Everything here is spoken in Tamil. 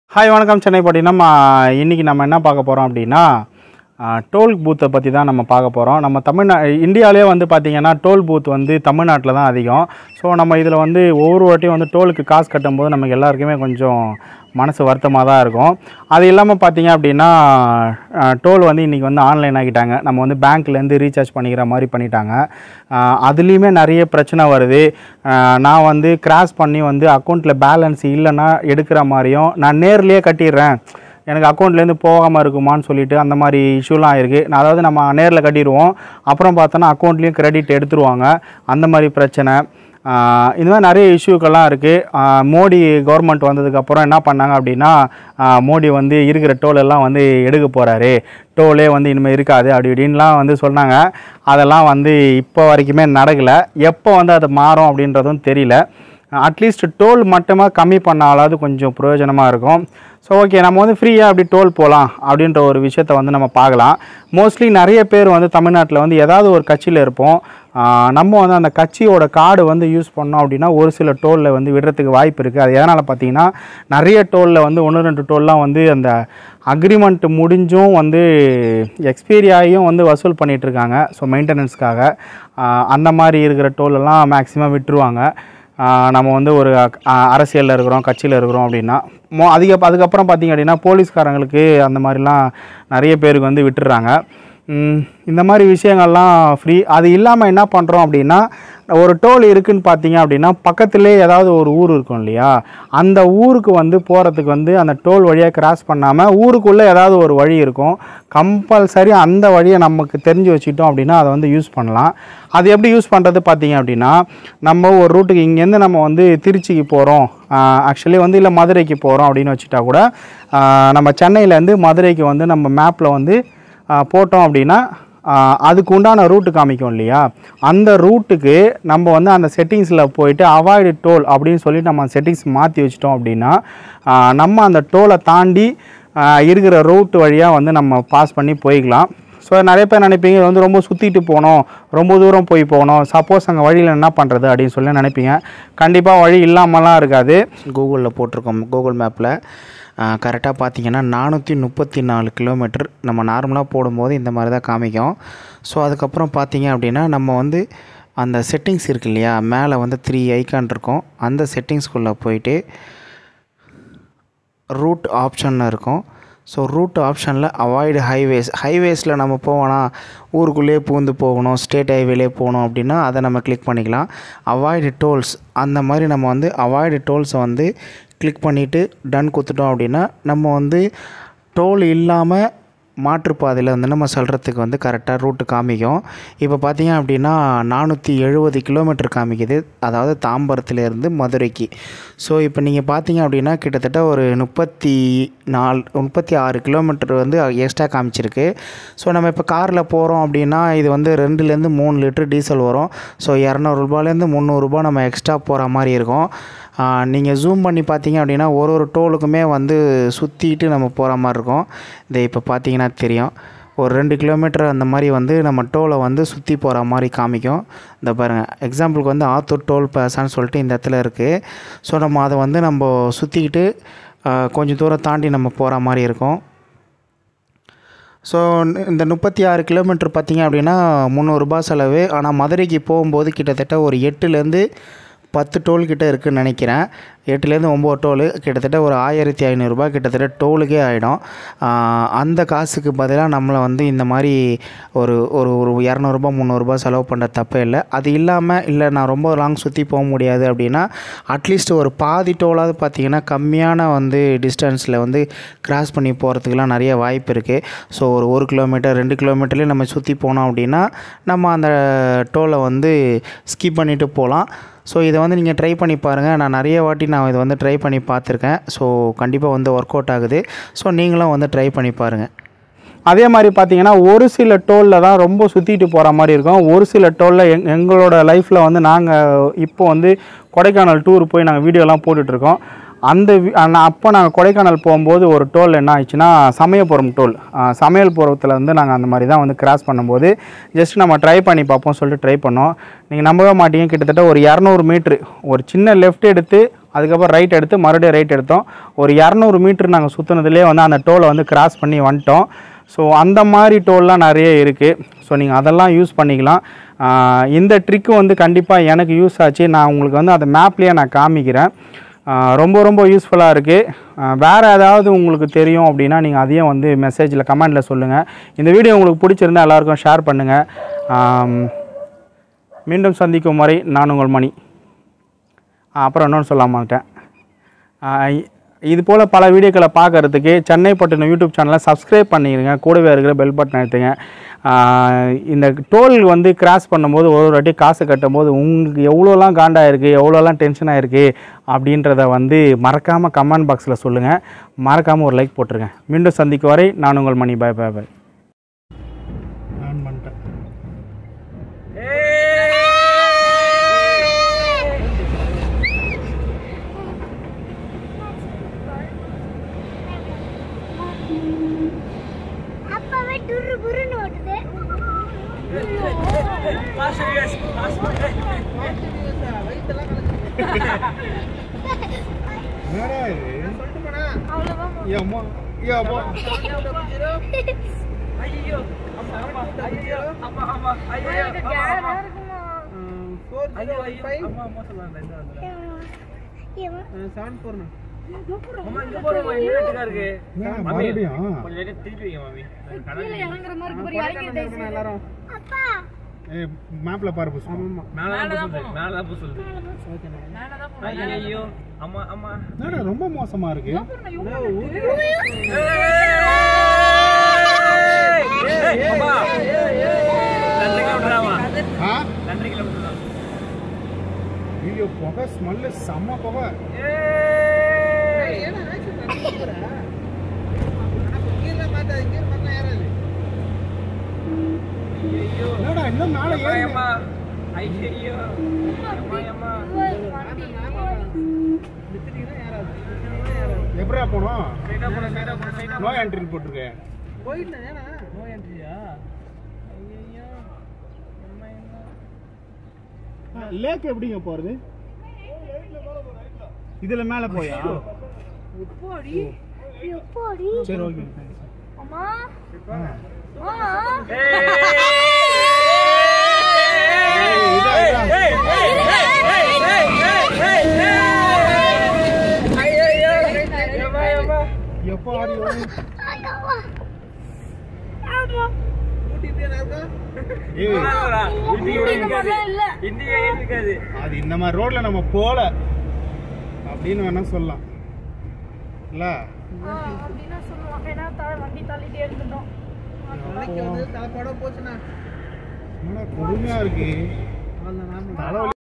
ஹாய் வணக்கம் சென்னை பட்டினம் இன்றைக்கி நம்ம என்ன பார்க்க போகிறோம் அப்படின்னா டோல் பூத்தை பற்றி தான் நம்ம பார்க்க போகிறோம் நம்ம தமிழ்நா இந்தியாவிலே வந்து பார்த்திங்கன்னா டோல் பூத் வந்து தமிழ்நாட்டில் தான் அதிகம் ஸோ நம்ம இதில் வந்து ஒவ்வொரு வாட்டியும் வந்து டோலுக்கு காசு கட்டும்போது நமக்கு எல்லாருக்குமே கொஞ்சம் மனசு வருத்தமாக தான் இருக்கும் அது இல்லாமல் பார்த்தீங்க அப்படின்னா டோல் வந்து இன்றைக்கி வந்து ஆன்லைன் ஆக்கிட்டாங்க நம்ம வந்து பேங்க்லேருந்து ரீசார்ஜ் பண்ணிக்கிற மாதிரி பண்ணிட்டாங்க அதுலேயுமே நிறைய பிரச்சனை வருது அஹ் நான் வந்து கிராஸ் பண்ணி வந்து அக்கௌண்ட்டில் பேலன்ஸ் இல்லைன்னா எடுக்கிற மாதிரியும் நான் நேர்லேயே கட்டிடுறேன் எனக்கு அக்கௌண்ட்லேருந்து போகாமல் இருக்குமான்னு சொல்லிட்டு அந்த மாதிரி இஷ்யூலாம் ஆயிருக்கு நான் அதாவது நம்ம நேரில் கட்டிடுவோம் அப்புறம் பார்த்தோன்னா அக்கௌண்ட்லேயும் கிரெடிட் எடுத்துருவாங்க அந்த மாதிரி பிரச்சனை ஆஹ் இந்த மாதிரி நிறைய இஷ்யூக்கெல்லாம் இருக்குது மோடி கவர்மெண்ட் வந்ததுக்கப்புறம் என்ன பண்ணாங்க அப்படின்னா ஆஹ் மோடி வந்து இருக்கிற டோல் எல்லாம் வந்து எடுக்க போகிறாரு டோலே வந்து இனிமேல் இருக்காது அப்படி இப்படின்லாம் வந்து சொன்னாங்க அதெல்லாம் வந்து இப்போ வரைக்குமே நடக்கலை எப்போ வந்து அது மாறும் அப்படின்றதும் தெரியல அட்லீஸ்ட் டோல் மட்டுமா கம்மி பண்ணாலாவது கொஞ்சம் பிரயோஜனமாக இருக்கும் ஸோ ஓகே நம்ம வந்து ஃப்ரீயாக அப்படி டோல் போகலாம் அப்படின்ற ஒரு விஷயத்த வந்து நம்ம பார்க்கலாம் மோஸ்ட்லி நிறைய பேர் வந்து தமிழ்நாட்டில் வந்து ஏதாவது ஒரு கட்சியில் இருப்போம் ஆஹ் நம்ம வந்து அந்த கட்சியோட கார்டு வந்து யூஸ் பண்ணோம் அப்படின்னா ஒரு சில டோலில் வந்து விடுறதுக்கு வாய்ப்பு இருக்குது அது எதனால் பார்த்தீங்கன்னா நிறைய டோலில் வந்து ஒன்று ரெண்டு டோல்லாம் வந்து அந்த அக்ரிமெண்ட் முடிஞ்சும் வந்து எக்ஸ்பீரி ஆகியும் வந்து வசூல் பண்ணிட்டு இருக்காங்க ஸோ மெயின்டெனன்ஸ்க்காக அந்த மாதிரி இருக்கிற டோலெல்லாம் மேக்ஸிமம் விட்டுருவாங்க ஆஹ் நம்ம வந்து ஒரு அரசியலில் இருக்கிறோம் கட்சியில் இருக்கிறோம் அப்படின்னா மோ அதிக அதுக்கப்புறம் பார்த்தீங்க அப்படின்னா போலீஸ்காரங்களுக்கு அந்த மாதிரிலாம் நிறைய பேருக்கு வந்து விட்டுடுறாங்க ம், இந்த மாதிரி விஷயங்கள்லாம் ஃப்ரீ அது இல்லாமல் என்ன பண்ணுறோம் அப்படின்னா ஒரு டோல் இருக்குன்னு பார்த்தீங்க அப்படின்னா பக்கத்துலேயே ஏதாவது ஒரு ஊர் இருக்கும் இல்லையா அந்த ஊருக்கு வந்து போகிறதுக்கு வந்து அந்த டோல் வழியாக கிராஸ் பண்ணாமல் ஊருக்குள்ளே ஏதாவது ஒரு வழி இருக்கும் கம்பல்சரி அந்த வழியை நமக்கு தெரிஞ்சு வச்சுட்டோம் அப்படின்னா அதை வந்து யூஸ் பண்ணலாம் அது எப்படி யூஸ் பண்ணுறது பார்த்தீங்க அப்படின்னா நம்ம ஒரு ரூட்டுக்கு இங்கேருந்து நம்ம வந்து திருச்சிக்கு போகிறோம் ஆக்சுவலி வந்து இல்லை மதுரைக்கு போகிறோம் அப்படின்னு வச்சுட்டா கூட ஆஹ் நம்ம சென்னையிலேருந்து மதுரைக்கு வந்து நம்ம மேப்பில் வந்து ஆஹ் போட்டோம் அப்படின்னா ஆஹ் அதுக்கு உண்டான ரூட்டு காமிக்கும் இல்லையா அந்த ரூட்டுக்கு நம்ம வந்து அந்த செட்டிங்ஸில் போயிட்டு அவாய்டு டோல் அப்படின்னு சொல்லி நம்ம செட்டிங்ஸ் மாற்றி வச்சிட்டோம் அப்படின்னா ஆஹ் நம்ம அந்த டோலை தாண்டி ஆஹ் இருக்கிற ரூட் வழியாக வந்து நம்ம பாஸ் பண்ணி போய்க்கலாம் ஸோ நிறைய பேர் நினைப்பீங்க இது வந்து ரொம்ப சுற்றிட்டு போகணும் ரொம்ப தூரம் போய் போகணும் சப்போஸ் அங்கே வழியில் என்ன பண்ணுறது அப்படின்னு சொல்லி நினைப்பீங்க கண்டிப்பாக வழி இல்லாமலாம் இருக்காது கூகுளில் போட்டிருக்கோம் கூகுள் மேப்பில் கரெக்டாக பார்த்தீங்கன்னா நானூற்றி முப்பத்தி நாலு கிலோமீட்டர் நம்ம நார்மலாக போடும்போது இந்த மாதிரி தான் காமிக்கும் ஸோ அதுக்கப்புறம் பார்த்தீங்க அப்படின்னா நம்ம வந்து அந்த செட்டிங்ஸ் இருக்கு இல்லையா மேலே வந்து த்ரீ ஐக்கான் இருக்கும் அந்த செட்டிங்ஸ்குள்ளே போயிட்டு ரூட் ஆப்ஷன் இருக்கும் ஸோ ரூட் ஆப்ஷனில் அவாய்டு ஹைவேஸ் ஹைவேஸில் நம்ம போவோம்னா ஊருக்குள்ளேயே பூந்து போகணும் ஸ்டேட் ஹைவேலே போகணும் அப்படின்னா அதை நம்ம கிளிக் பண்ணிக்கலாம் அவாய்டு டோல்ஸ் அந்த மாதிரி நம்ம வந்து அவாய்டு டோல்ஸை வந்து கிளிக் பண்ணிவிட்டு டன் கொடுத்துட்டோம் அப்படின்னா நம்ம வந்து டோல் இல்லாமல் மாற்றுப்பாதையில் வந்து நம்ம செல்கிறதுக்கு வந்து கரெக்டாக ரூட்டு காமிக்கும் இப்போ பார்த்தீங்க அப்படின்னா நானூற்றி எழுபது கிலோமீட்டர் காமிக்குது அதாவது தாம்பரத்துலேருந்து மதுரைக்கு ஸோ இப்போ நீங்கள் பார்த்தீங்க அப்படின்னா கிட்டத்தட்ட ஒரு முப்பத்தி நாலு முப்பத்தி ஆறு கிலோமீட்டர் வந்து எக்ஸ்ட்ரா காமிச்சிருக்கு ஸோ நம்ம இப்போ காரில் போகிறோம் அப்படின்னா இது வந்து ரெண்டுலேருந்து மூணு லிட்டர் டீசல் வரும் ஸோ இரநூறுபாலேருந்து முந்நூறுரூபா நம்ம எக்ஸ்ட்ரா போகிற மாதிரி இருக்கும் நீங்கள் ஜூம் பண்ணி பார்த்தீங்க அப்படின்னா ஒரு ஒரு டோலுக்குமே வந்து சுற்றிட்டு நம்ம போகிற மாதிரி இருக்கும் இந்த இப்போ பார்த்தீங்கன்னா தெரியும் ஒரு ரெண்டு கிலோமீட்டர் அந்த மாதிரி வந்து நம்ம டோலை வந்து சுற்றி போகிற மாதிரி காமிக்கும் இந்த பாருங்கள் எக்ஸாம்பிளுக்கு வந்து ஆத்தூர் டோல் பேசான்னு சொல்லிட்டு இந்த இடத்துல இருக்குது ஸோ நம்ம அதை வந்து நம்ம சுற்றிக்கிட்டு கொஞ்சம் தூரம் தாண்டி நம்ம போகிற மாதிரி இருக்கும் ஸோ இந்த முப்பத்தி ஆறு கிலோமீட்டர் பார்த்தீங்க அப்படின்னா முந்நூறுரூபா செலவு ஆனால் மதுரைக்கு போகும்போது கிட்டத்தட்ட ஒரு எட்டுலேருந்து பத்து டோல் கிட்ட இருக்குதுன்னு நினைக்கிறேன் எட்டுலேருந்து ஒம்பது டோலு கிட்டத்தட்ட ஒரு ஆயிரத்தி ஐநூறுரூபா கிட்டத்தட்ட டோலுக்கே ஆகிடும் அந்த காசுக்கு பதிலாக நம்மளை வந்து இந்த மாதிரி ஒரு ஒரு ஒரு இரநூறுபா முந்நூறுரூபா செலவு பண்ணுற தப்பே இல்லை அது இல்லாமல் இல்லை நான் ரொம்ப லாங் சுற்றி போக முடியாது அப்படின்னா அட்லீஸ்ட் ஒரு பாதி டோலாவது பார்த்தீங்கன்னா கம்மியான வந்து டிஸ்டன்ஸில் வந்து கிராஸ் பண்ணி போகிறதுக்குலாம் நிறைய வாய்ப்பு இருக்குது ஸோ ஒரு ஒரு கிலோமீட்டர் ரெண்டு கிலோமீட்டர்லேயே நம்ம சுற்றி போனோம் அப்படின்னா நம்ம அந்த டோலை வந்து ஸ்கிப் பண்ணிவிட்டு போகலாம் ஸோ இதை வந்து நீங்கள் ட்ரை பண்ணி பாருங்கள் நான் நிறைய வாட்டி நான் இதை வந்து ட்ரை பண்ணி பார்த்துருக்கேன் ஸோ கண்டிப்பாக வந்து ஒர்க் அவுட் ஆகுது ஸோ நீங்களும் வந்து ட்ரை பண்ணி பாருங்கள் அதே மாதிரி பார்த்தீங்கன்னா ஒரு சில டோலில் தான் ரொம்ப சுற்றிட்டு போகிற மாதிரி இருக்கும் ஒரு சில டோலில் எங் எங்களோட லைஃப்பில் வந்து நாங்கள் இப்போ வந்து கொடைக்கானல் டூர் போய் நாங்கள் வீடியோலாம் போட்டுட்ருக்கோம் அந்த வி- அண்ணா- அப்போ நாங்கள் கொடைக்கானல் போகும்போது ஒரு டோல் என்ன ஆயிடுச்சுன்னா சமயபுரம் டோல் சமையல்புரத்தில் வந்து நாங்கள் அந்த மாதிரி தான் வந்து கிராஸ் பண்ணும்போது ஜஸ்ட் நம்ம ட்ரை பண்ணி பார்ப்போம் சொல்லிட்டு ட்ரை பண்ணோம் நீங்கள் நம்பவே மாட்டீங்க கிட்டத்தட்ட ஒரு இரநூறு மீட்ரு ஒரு சின்ன லெஃப்ட் எடுத்து அதுக்கப்புறம் ரைட் எடுத்து மறுபடியும் ரைட் எடுத்தோம் ஒரு இரநூறு மீட்டர் நாங்கள் சுற்றுனதுலேயே வந்து அந்த டோலை வந்து கிராஸ் பண்ணி வந்துட்டோம் ஸோ அந்த மாதிரி டோல்லாம் நிறைய இருக்குது ஸோ நீங்கள் அதெல்லாம் யூஸ் பண்ணிக்கலாம் ஆஹ் இந்த ட்ரிக்கு வந்து கண்டிப்பாக எனக்கு யூஸ் ஆச்சு நான் உங்களுக்கு வந்து அந்த மேப்லேயே நான் காமிக்கிறேன் ஆஹ் ரொம்ப ரொம்ப யூஸ்ஃபுல்லாக இருக்குது வேறு ஏதாவது உங்களுக்கு தெரியும் அப்படின்னா நீங்கள் அதையும் வந்து மெசேஜில் கமெண்டில் சொல்லுங்கள் இந்த வீடியோ உங்களுக்கு பிடிச்சிருந்தா எல்லாருக்கும் ஷேர் பண்ணுங்கள் மீண்டும் சந்திக்கும் வரை நான் உங்கள் மணி ஆ, அப்புறம் இன்னொன்று சொல்ல மாட்டேன் ஆ, இ- இது போல் பல வீடியோக்களை பார்க்கறதுக்கு சென்னை பட்டினம் யூடியூப் சேனலை சப்ஸ்கிரைப் பண்ணிடுங்க கூடவே இருக்கிற பெல் பட்டன் எடுத்துங்க ஆ, இந்த டோல் வந்து கிராஸ் பண்ணும்போது ஒரு ஒரு வாட்டி காசு கட்டும்போது உங்களுக்கு எவ்வளோலாம் காண்டாயிருக்கு எவ்வளோலாம் டென்ஷன் ஆயிருக்கு அப்படின்றத வந்து மறக்காமல் கமெண்ட் பாக்ஸில் சொல்லுங்கள் மறக்காமல் ஒரு லைக் போட்டுருங்க மீண்டும் சந்திக்கும் வரை நான் உங்கள் மணி பாய் பாய் பாய் நான் பண்ணிட்டேன் அப்பவே டுரு புருன்னு ஓட்டுது என்னடா இது ஏ அம்மா ஏ அம்மா மறுபடியும் அப்பா ஏ மேப்ல பாரு புஷ்பம் ஐயோ அம்மா அம்மா என்னடா ரொம்ப மோசமா இருக்கு ரெண்டு கிலோமீட்டராமா ஆ ரெண்டு கிலோமீட்டர் ஐயோ புகை ஸ்மெல்லு செம்ம புகை என்னடா இன்னும் மேலே ஏறி அம்மா ஐயோ அம்மா அம்மா எப்படியா போனோம் ஸ்ட்ரைட்டா போன ஸ்ட்ரைட்டா போன ஸ்ட்ரைட்டா நோ என்ட்ரி போட்டிருக்கேன் நோ என்ட்ரியா ஐயோ அம்மா லேக் எப்படிங்க போறது இதுல மேல போயா எப்போடி சரி ஓகே அம்மா அம்மா எப்போ ஆடி வரும்? ஆமா ஆமா ஏய், இல்ல இந்தியா இருக்காது அது இந்த மாதிரி ரோட்ல நம்ம போல அப்படின்னு வேணா சொல்லலாம் இல்ல அப்படின்னா சொல்லுவான் ஏன்னா த- வண்டி தள்ளிட்டே இருந்துட்டோம் என்னடா கொடுமையா இருக்கு தலைவலி